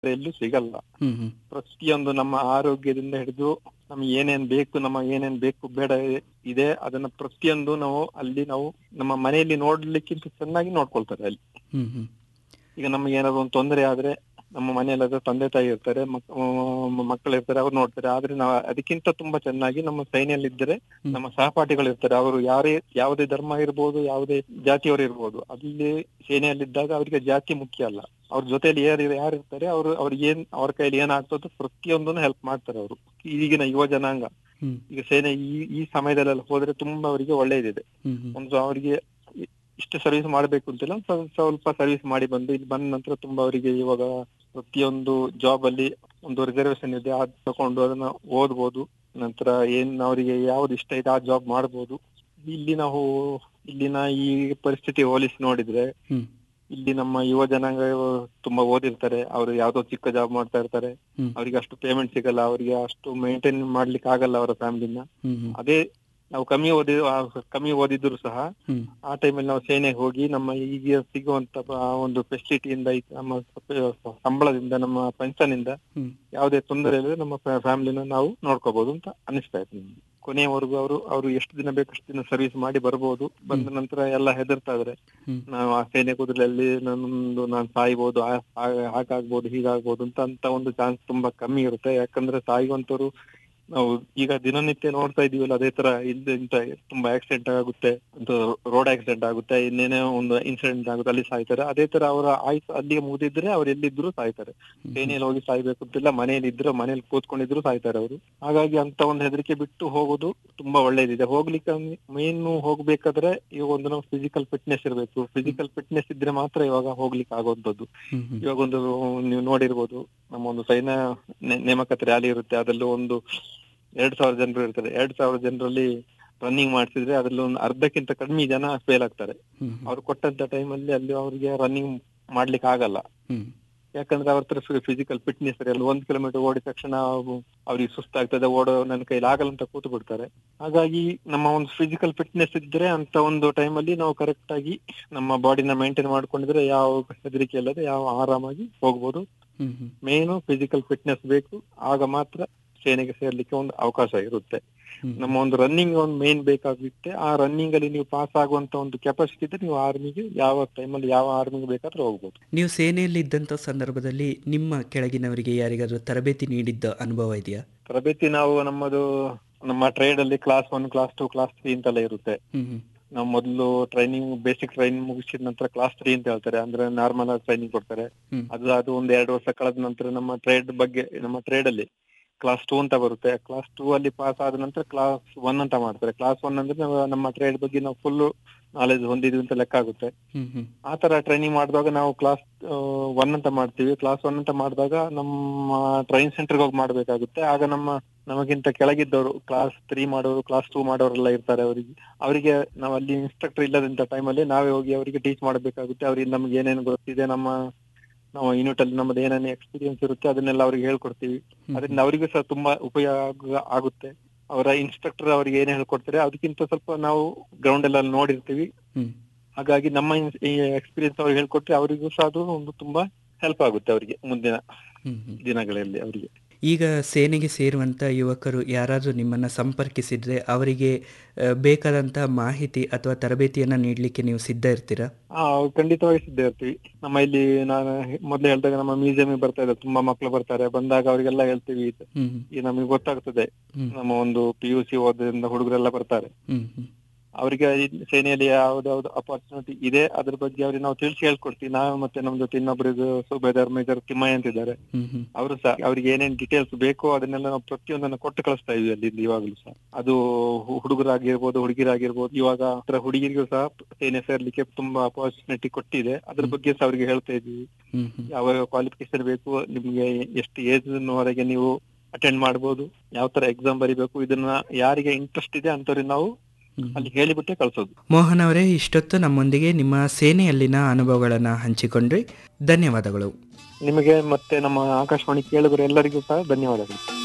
ಎಲ್ಲೂ ಸಿಗಲ್ಲ ಹ್ಮ್ ಹ್ಮ್ ಪ್ರತಿಯೊಂದು ನಮ್ಮ ಆರೋಗ್ಯದಿಂದ ಹಿಡಿದು ನಮ್ಗೆ ಏನೇನ್ ಬೇಕು ನಮ್ಮ ಏನೇನ್ ಬೇಕು ಬೇಡ ಇದೆ ಅದನ್ನ ಪ್ರತಿಯೊಂದು ನಾವು ಅಲ್ಲಿ ನಾವು ನಮ್ಮ ಮನೆಯಲ್ಲಿ ನೋಡ್ಲಿಕ್ಕಿಂತ ಚೆನ್ನಾಗಿ ನೋಡ್ಕೊಳ್ತಾರೆ ಅಲ್ಲಿ ಹ್ಮ್ ಹ್ಮ್ ಈಗ ನಮ್ಗೆ ಏನಾದ್ರು ಒಂದು ತೊಂದರೆ ಆದ್ರೆ ನಮ್ಮ ಮನೆಯಲ್ಲಾದ್ರೆ ತಂದೆ ತಾಯಿ ಇರ್ತಾರೆ ಮಕ್- ಮ- ಮಕ್ಕಳು ಇರ್ತಾರೆ ಅವ್ರು ನೋಡ್ತಾರೆ ಆದ್ರೆ ನಾವು ಅದಕ್ಕಿಂತ ತುಂಬಾ ಚೆನ್ನಾಗಿ ನಮ್ಮ ಸೈನ್ಯಲ್ಲಿ ಇದ್ದರೆ ಹ್ಮ್. ನಮ್ಮ ಸಹಪಾಠಿಗಳು ಇರ್ತಾರೆ ಅವರು ಯಾರೇ ಯಾವುದೇ ಧರ್ಮ ಇರ್ಬೋದು ಯಾವುದೇ ಜಾತಿಯವರು ಇರ್ಬೋದು ಅಲ್ಲಿ ಸೇನೆಯಲ್ಲಿದ್ದಾಗ ಅವರಿಗೆ ಜಾತಿ ಮುಖ್ಯ ಅಲ್ಲ ಅವ್ರ ಜೊತೆಲಿ ಯಾರು ಯಾರು ಇರ್ತಾರೆ ಅವರು ಅವ್ರಿಗೆ ಏನ್ ಅವ್ರ ಕೈಲಿ ಏನಾಗ್ತದೋ ಪ್ರತಿಯೊಂದನ್ನು ಹೆಲ್ಪ್ ಮಾಡ್ತಾರೆ ಅವರು ಈಗಿನ ಯುವ ಜನಾಂಗ ಹ್ಮ್ ಈಗ ಸೇನೆ ಈ ಈ ಸಮಯದಲ್ಲೆಲ್ಲ ಹೋದ್ರೆ ತುಂಬಾ ಅವರಿಗೆ ಒಳ್ಳೇದಿದೆ ಹ್ಮ್ ಹ್ಮ್ ಒಂದು ಅವರಿಗೆ ಇಷ್ಟು ಸರ್ವಿಸ್ ಮಾಡ್ಬೇಕು ಅಂತಿಲ್ಲ ಸ್ವಲ್ಪ ಸ್ವಲ್ಪ ಸರ್ವಿಸ್ ಮಾಡಿ ಬಂದು ಇಲ್ಲಿ ಬಂದ ನಂತರ ತುಂಬಾ ಅವರಿಗೆ ಇವಾಗ ಪ್ರತಿಯೊಂದು ಜಾಬ್ ಅಲ್ಲಿ ಒಂದು ರಿಸರ್ವೇಶನ್ ಇದೆ ಅದ್ ತಕೊಂಡು ಅದನ್ನ ಓದ್ಬೋದು ನಂತರ ಏನ್ ಅವರಿಗೆ ಯಾವ್ದು ಇಷ್ಟ ಇದೆ ಆ ಜಾಬ್ ಮಾಡ್ಬೋದು ಇಲ್ಲಿ ನಾವು ಇಲ್ಲಿನ ಈ ಪರಿಸ್ಥಿತಿ ಹೋಲಿಸಿ ನೋಡಿದ್ರೆ ಹ್ಮ್ ಇಲ್ಲಿ ನಮ್ಮ ಯುವ ಜನಾಂಗ ತುಂಬಾ ಓದಿರ್ತಾರೆ ಅವರು ಯಾವ್ದೋ ಚಿಕ್ಕ ಜಾಬ್ ಮಾಡ್ತಾ ಇರ್ತಾರೆ ಹ್ಮ್. ಅವರಿಗೆ ಅಷ್ಟು ಪೇಮೆಂಟ್ ಸಿಗಲ್ಲ ಅವರಿಗೆ ಅಷ್ಟು ಮೇಂಟೈನ್ ಮಾಡ್ಲಿಕ್ಕೆ ಆಗಲ್ಲ ಅವರ ಫ್ಯಾಮಿಲಿನ ಹ್ಮ್ ಹ್ಮ್ ಅದೇ ನಾವು ಕಮ್ಮಿ ಓದಿ ಆ ಕಮ್ಮಿ ಓದಿದ್ರು ಸಹ ಹ್ಮ್ ಆ ಟೈಮಲ್ಲಿ ನಾವು ಸೇನೆಗೆ ಹೋಗಿ ನಮ್ಮ ಈಗ ಸಿಗುವಂತ ಆ ಒಂದು ಫೆಸಿಲಿಟಿಯಿಂದ ನಮ್ಮ ಸಂಬಳದಿಂದ ನಮ್ಮ ಪೆನ್ಷನ್ ಇಂದ ಹ್ಮ್ ಯಾವುದೇ ತೊಂದರೆ ಇಲ್ಲದೆ ನಮ್ಮ ಫ್ಯಾಮಿಲಿನ ನಾವು ನೋಡ್ಕೋಬಹುದು ಅಂತ ಅನಿಸ್ತಾ ಇತ್ತು ನಮ್ಗೆ ಕೊನೆಯವರೆಗೂ ಅವರು ಅವರು ಎಷ್ಟು ದಿನ ಬೇಕಷ್ಟು ದಿನ ಸರ್ವಿಸ್ ಮಾಡಿ ಬರ್ಬೋದು ಬಂದ ನಂತರ ಎಲ್ಲ ಹೆದರ್ತಾ ಇದ್ರೆ ಹ್ಮ್. ನಾವು ಆ ಸೇನೆ ಕುದುರೆಯಲ್ಲಿ ನನ್ನೊಂದು ನಾನು ಸಾಯ್ಬೋದು ಆ- ಆ- ಹಾಗಾಗ್ಬೋದು ಹೀಗಾಗ್ಬೋದು ಅಂತ ಅಂತ ಒಂದು ಚಾನ್ಸ್ ತುಂಬಾ ಕಮ್ಮಿ ಇರುತ್ತೆ ಯಾಕಂದ್ರೆ ಸಾಯುವಂತವ್ರು ನಾವು ಈಗ ದಿನನಿತ್ಯ ನೋಡ್ತಾ ಇದೀವಲ್ಲ ಅದೇ ತರ ಇಂತ ಇಂತ ತುಂಬಾ ಆಕ್ಸಿಡೆಂಟ್ ಆಗುತ್ತೆ ರೋಡ್ ಆಕ್ಸಿಡೆಂಟ್ ಆಗುತ್ತೆ ಇನ್ನೇನೋ ಒಂದು ಇನ್ಸಿಡೆಂಟ್ ಆಗುತ್ತೆ ಅಲ್ಲಿ ಸಾಯ್ತಾರೆ ಅದೇ ತರ ಅವರ ಆಯ್ತು ಅಲ್ಲಿಗೆ ಮುಗಿದಿದ್ರೆ ಅವ್ರು ಎಲ್ಲಿದ್ರು ಸಾಯ್ತಾರೆ ಸೇನೆಯಲ್ಲಿ ಹೋಗಿ ಸಾಯ್ಬೇಕು ಅಂತಿಲ್ಲ ಮನೆಯಲ್ಲಿ ಇದ್ರೆ ಮನೇಲಿ ಕೂತ್ಕೊಂಡಿದ್ರು ಸಾಯ್ತಾರೆ ಅವರು ಹಾಗಾಗಿ ಅಂತ ಒಂದು ಹೆದರಿಕೆ ಬಿಟ್ಟು ಹೋಗೋದು ತುಂಬಾ ಒಳ್ಳೇದಿದೆ ಹೋಗ್ಲಿಕ್ಕೆ ಮೇನ್ ಹೋಗ್ಬೇಕಾದ್ರೆ ಈಗ ಒಂದು ನಾವು ಫಿಸಿಕಲ್ ಫಿಟ್ನೆಸ್ ಇರಬೇಕು ಫಿಸಿಕಲ್ ಫಿಟ್ನೆಸ್ ಇದ್ರೆ ಮಾತ್ರ ಇವಾಗ ಹೋಗ್ಲಿಕ್ಕೆ ಆಗುವಂತದ್ದು ಹ್ಮ್ ಹ್ಮ್ ಇವಾಗ ಒಂದು ನೀವು ನೋಡಿರ್ಬೋದು ನಮ್ಮ ಒಂದು ಸೈನ್ಯ ನೆ- ನೇಮಕಾತಿ ರ್ಯಾಲಿ ಇರುತ್ತೆ ಅದರಲ್ಲಿ ಒಂದು ಎರಡ್ ಸಾವಿರ ಜನರು ಇರ್ತಾರೆ ಎರಡ್ ಸಾವಿರ ಜನರಲ್ಲಿ ರನ್ನಿಂಗ್ ಮಾಡಿಸಿದ್ರೆ ಅದ್ರಲ್ಲಿ ಒಂದು ಅರ್ಧಕ್ಕಿಂತ ಕಡಿಮೆ ಜನ ಫೇಲ್ ಆಗ್ತಾರೆ ಹ್ಮ್ ಅವ್ರು ಕೊಟ್ಟಂತ ಟೈಮಲ್ಲಿ ಅಲ್ಲಿ ಅವರಿಗೆ ರನ್ನಿಂಗ್ ಮಾಡ್ಲಿಕ್ಕೆ ಆಗಲ್ಲ ಹ್ಮ್ ಯಾಕಂದ್ರೆ ಅವ್ರ ಹತ್ರ ಫಿಸಿಕಲ್ ಫಿಟ್ನೆಸ್ ಇರಲ್ಲ ಒಂದ್ ಕಿಲೋಮೀಟರ್ ಓಡಿದ ತಕ್ಷಣ ಅವು- ಅವ್ರಿಗೆ ಸುಸ್ತಾಗ್ತದೆ ಓಡೋ ನನ್ನ ಕೈಲಿ ಆಗಲ್ಲ ಅಂತ ಕೂತು ಬಿಡ್ತಾರೆ ಹಾಗಾಗಿ ನಮ್ಮ ಒಂದು ಫಿಸಿಕಲ್ ಫಿಟ್ನೆಸ್ ಇದ್ರೆ ಅಂತ ಒಂದು ಟೈಮಲ್ಲಿ ನಾವು ಕರೆಕ್ಟ್ ಆಗಿ ನಮ್ಮ ಬಾಡಿನ ಮೇಂಟೈನ್ ಮಾಡ್ಕೊಂಡಿದ್ರೆ ಯಾವ ಹೆದರಿಕೆ ಇಲ್ಲದೆ ಯಾವ ಆರಾಮಾಗಿ ಹೋಗ್ಬೋದು ಹ್ಮ್ ಹ್ಮ್ ಮೇನು ಫಿಸಿಕಲ್ ಫಿಟ್ನೆಸ್ ಬೇಕು ಆಗ ಮಾತ್ರ ಸೇನೆಗೆ ಸೇರ್ಲಿಕ್ಕೆ ಒಂದು ಅವಕಾಶ ಇರುತ್ತೆ ಹ್ಮ್. ನಮ್ಮ ಒಂದು ರನ್ನಿಂಗ್ ಒಂದು ಮೇನ್ ಬೇಕಾಗುತ್ತೆ ಆ ರನ್ನಿಂಗ್ ಅಲ್ಲಿ ನೀವು ಪಾಸ್ ಆಗುವಂತ ಒಂದು ಕೆಪಾಸಿಟಿ ಇದ್ರೆ ನೀವು ಆರ್ಮಿಗೆ ಯಾವ ಟೈಮಲ್ಲಿ ಯಾವ ಆರ್ಮಿಗೆ ಬೇಕಾದ್ರೂ ಹೋಗ್ಬೋದು ನೀವು ಸೇನೆಯಲ್ಲಿ ಇದ್ದಂಥ ಸಂದರ್ಭದಲ್ಲಿ ನಿಮ್ಮ ಕೆಳಗಿನವರಿಗೆ ಯಾರಿಗಾದ್ರೂ ತರಬೇತಿ ನೀಡಿದ್ದ ಅನುಭವ ಇದೆಯಾ ತರಬೇತಿ ನಾವು ನಮ್ಮದು ನಮ್ಮ ಟ್ರೇಡ್ ಅಲ್ಲಿ class one class two class three ಅಂತೆಲ್ಲ ಇರುತ್ತೆ ಹ್ಮ್ ಹ್ಮ್ ನಾವು ಮೊದಲು ಟ್ರೈನಿಂಗ್ ಬೇಸಿಕ್ ಟ್ರೈನಿಂಗ್ ಮುಗಿಸಿದ ನಂತರ ಕ್ಲಾಸ್ ತ್ರೀ ಅಂತ ಹೇಳ್ತಾರೆ ಅಂದ್ರೆ ನಾರ್ಮಲ್ ಆಗಿ ಟ್ರೈನಿಂಗ್ ಕೊಡ್ತಾರೆ ಹ್ಮ್. ಅದು ಅದು ಒಂದ್ ಎರಡು ವರ್ಷ ಕಳೆದ ನಂತರ ನಮ್ಮ ಟ್ರೇಡ್ ಬಗ್ಗೆ ನಮ್ಮ ಟ್ರೇಡ್ ಅಲ್ಲಿ ಕ್ಲಾಸ್ ಟೂ ಅಂತ ಬರುತ್ತೆ ಕ್ಲಾಸ್ ಟೂ ಅಲ್ಲಿ ಪಾಸ್ ಆದ ನಂತರ ಕ್ಲಾಸ್ ಒನ್ ಅಂತ ಮಾಡ್ತಾರೆ ಕ್ಲಾಸ್ ಒನ್ ಅಂದ್ರೆ ನಾವು ನಮ್ಮ ಟ್ರೇಡ್ ಬಗ್ಗೆ ನಾವು ಫುಲ್ ನಾಲೆಜ್ ಹೊಂದಿದ್ವಿ ಅಂತ ಲೆಕ್ಕ ಆಗುತ್ತೆ ಹ್ಮ್ ಹ್ಮ್ ಆ ತರ ಟ್ರೈನಿಂಗ್ ಮಾಡಿದಾಗ ನಾವು ಕ್ಲಾಸ್ ಒನ್ ಅಂತ ಮಾಡ್ತೀವಿ ಕ್ಲಾಸ್ ಒನ್ ಅಂತ ಮಾಡಿದಾಗ ನಮ್ಮ ಟ್ರೈನ್ ಸೆಂಟರ್ಗೆ ಹೋಗಿ ಮಾಡ್ಬೇಕಾಗುತ್ತೆ ಆಗ ನಮ್ಮ ನಮಗಿಂತ ಕೆಳಗಿದ್ದವರು ಕ್ಲಾಸ್ ತ್ರೀ ಮಾಡೋರು ಕ್ಲಾಸ್ ಟೂ ಮಾಡೋರೆಲ್ಲ ಇರ್ತಾರೆ ಅವರಿಗೆ ಅವರಿಗೆ ನಾವು ಅಲ್ಲಿ ಇನ್ಸ್ಟ್ರಕ್ಟರ್ ಇಲ್ಲದಂತ ಟೈಮಲ್ಲಿ ನಾವೇ ಹೋಗಿ ಅವರಿಗೆ ಟೀಚ್ ಮಾಡಬೇಕಾಗುತ್ತೆ ಅವ್ರಿಗೆ ನಮ್ಗೆ ಏನೇನು ಗೊತ್ತಿದೆ ನಮ್ಮ ನಾವು ಯೂನಿಟ್ ಅಲ್ಲಿ ನಮ್ಮದು ಏನೇನು ಎಕ್ಸ್ಪೀರಿಯನ್ಸ್ ಇರುತ್ತೆ ಅದನ್ನೆಲ್ಲ ಅವ್ರಿಗೆ ಹೇಳ್ಕೊಡ್ತೀವಿ ಹ್ಮ್ ಅದರಿಂದ ಅವರಿಗೂ ಸಹ ತುಂಬಾ ಉಪಯೋಗ ಆಗುತ್ತೆ ಅವರ ಇನ್ಸ್ಟ್ರಕ್ಟರ್ ಅವ್ರಿಗೆ ಏನ್ ಹೇಳ್ಕೊಡ್ತಾರೆ ಅದಕ್ಕಿಂತ ಸ್ವಲ್ಪ ನಾವು ಗ್ರೌಂಡ್ ಎಲ್ಲ ನೋಡಿರ್ತೀವಿ ಹ್ಮ್ ಹಾಗಾಗಿ ನಮ್ಮ ಎಕ್ಸ್ಪೀರಿಯನ್ಸ್ ಅವ್ರಿಗೆ ಹೇಳ್ಕೊಟ್ರೆ ಅವರಿಗೂ ಸಹ ಅದು ಒಂದು ತುಂಬಾ ಹೆಲ್ಪ್ ಆಗುತ್ತೆ ಅವರಿಗೆ ಮುಂದಿನ ಹ್ಮ್ ಹ್ಮ್ ದಿನಗಳಲ್ಲಿ ಅವರಿಗೆ ಈಗ ಸೇನೆಗೆ ಸೇರುವಂಥ ಯುವಕರು ಯಾರಾದರೂ ನಿಮ್ಮನ್ನು ಸಂಪರ್ಕಿಸಿದ್ರೆ ಅವರಿಗೆ ಆ, ಬೇಕಾದಂಥ ಮಾಹಿತಿ ಅಥವಾ ತರಬೇತಿಯನ್ನು ನೀಡಲಿಕ್ಕೆ ನೀವು ಸಿದ್ಧ ಇರ್ತೀರಾ ಹಾ ಖಂಡಿತವಾಗಿ ಸಿದ್ಧ ಇರ್ತೀವಿ ನಮ್ಮ ಇಲ್ಲಿ ನಾನು ಮೊದಲೇ ಹೇಳಿದಾಗ ನಮ್ಮ ಮ್ಯೂಸಿಯಂ ಬರ್ತಾ ಇದೆ ತುಂಬಾ ಮಕ್ಕಳು ಬರ್ತಾರೆ ಬಂದಾಗ ಅವರಿಗೆಲ್ಲ ಹೇಳ್ತೀವಿ ಹ್ಮ್ ಹ್ಮ್ ಈ ನಮಗೆ ಗೊತ್ತಾಗ್ತದೆ ಹ್ಮ್ ನಮ್ಮ ಒಂದು ಪಿ ಯು ಸಿ ಓದೋದ್ರಿಂದ ಹುಡುಗರೆಲ್ಲ ಬರ್ತಾರೆ ಹ್ಮ್ ಹ್ಮ್ ಅವರಿಗೆ ಈ ಸೇನೆಯಲ್ಲಿ ಯಾವ್ದಾವ್ದು ಅಪಾರ್ಚುನಿಟಿ ಇದೆ ಅದ್ರ ಬಗ್ಗೆ ಅವ್ರಿಗೆ ನಾವು ತಿಳಿಸಿ ಹೇಳ್ಕೊಡ್ತೀವಿ ನಾವು ಮತ್ತೆ ನಮ್ ಜೊತೆ ಇನ್ನೊಬ್ಬರಿಗೆ ಸುಬೇದಾರ್ ಮೇಜರ್ ತಿಮ್ಮಯ್ಯ ಅಂತಿದ್ದಾರೆ ಹ್ಮ್ ಹ್ಮ್ ಅವರು ಸಹ ಅವ್ರಿಗೆ ಏನೇನ್ ಡೀಟೇಲ್ಸ್ ಬೇಕೋ ಅದನ್ನೆಲ್ಲ ನಾವು ಪ್ರತಿಯೊಂದನ್ನ ಕೊಟ್ಟು ಕಳಿಸ್ತಾ ಇದೀವಿ ಅಲ್ಲಿಂದ ಇವಾಗಲೂ ಸಹ ಅದು ಹು- ಹುಡುಗರಾಗಿರ್ಬೋದು ಹುಡುಗಿರಾಗಿರ್ಬೋದು ಇವಾಗ ಹತ್ರ ಹುಡುಗಿರಿಗೂ ಸಹ ಸೇನೆ ಸೇರ್ಲಿಕ್ಕೆ ತುಂಬಾ ಅಪಾರ್ಚುನಿಟಿ ಕೊಟ್ಟಿದೆ ಅದ್ರ ಬಗ್ಗೆ ಸಹ ಅವ್ರಿಗೆ ಹೇಳ್ತಾ ಇದೀವಿ ಹ್ಮ್ ಹ್ಮ್ ಯಾವ ಕ್ವಾಲಿಫಿಕೇಶನ್ ಬೇಕು ನಿಮ್ಗೆ ಎಷ್ಟು ಏಜ್ ವರೆಗೆ ನೀವು ಅಟೆಂಡ್ ಮಾಡ್ಬೋದು ಯಾವ ತರ ಎಕ್ಸಾಮ್ ಬರಿಬೇಕು ಇದನ್ನ ಯಾರಿಗೆ ಇಂಟ್ರೆಸ್ಟ್ ಇದೆ ಅಂತವ್ರಿಗೆ ನಾವು ಹ್ಮ್ ಹ್ಮ್. ಅಲ್ಲಿ ಹೇಳಿಬಿಟ್ಟೆ ಕಳ್ಸೋದು ಮೋಹನ್ ಅವರೇ ಇಷ್ಟೊತ್ತು ನಮ್ಮೊಂದಿಗೆ ನಿಮ್ಮ ಸೇನೆಯಲ್ಲಿನ ಅನುಭವಗಳನ್ನು ಹಂಚಿಕೊಂಡ್ರಿ ಧನ್ಯವಾದಗಳು ನಿಮಗೆ ಮತ್ತೆ ನಮ್ಮ ಆಕಾಶವಾಣಿ ಕೇಳುಗರು ಎಲ್ಲರಿಗೂ ಸಹ ಧನ್ಯವಾದಗಳು